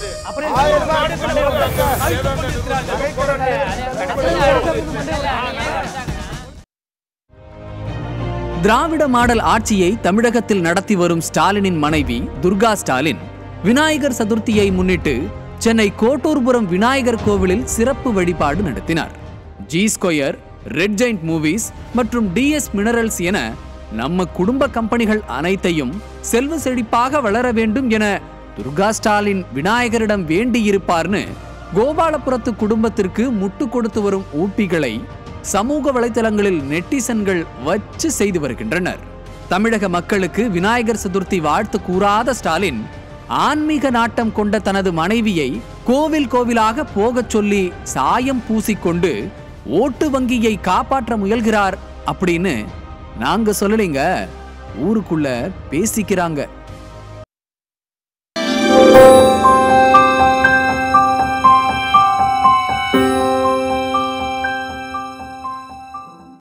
திராவிட model ஆட்சியை தமிழகத்தில் நடத்தி வரும் ஸ்டாலினின் மனைவி துர்கா ஸ்டாலின் விநாயகர் சதுர்த்தியை முன்னிட்டு சென்னை கோட்டூர்புரம் விநாயகர் கோவிலில் சிறப்பு வழிபாடு நடத்தினார் G Square Red Giant Movies மற்றும் டிஎஸ் மினரல்ஸ் என நம்ம குடும்ப கம்பெனிகள் அனைத்தையும் செல்வ செழிப்பாக வளர வேண்டும் என துர்கா ஸ்டாலின் விநாயகரிடம் வேண்டியிருப்பார்னு கோபாலபுரத்து குடும்பத்திற்கு முட்டு கொடுத்து வரும் ஊப்பிகளை சமூக வலைதளங்களில் நெட்டிசன்கள் வச்சு செய்து வருகின்றனர் தமிழக மக்களுக்கு விநாயகர் சதுர்த்தி வாழ்த்து கூறாத ஸ்டாலின் ஆன்மீக நாட்டம் கொண்ட தனது மனைவியை கோவில் கோவிலாக போகச் சொல்லி சாயம் பூசிக்கொண்டு ஓட்டு வங்கியை காப்பாற்ற முயல்கிறார் அப்படின்னு நாங்க சொல்லலைங்க ஊருக்குள்ள பேசிக்கிறாங்க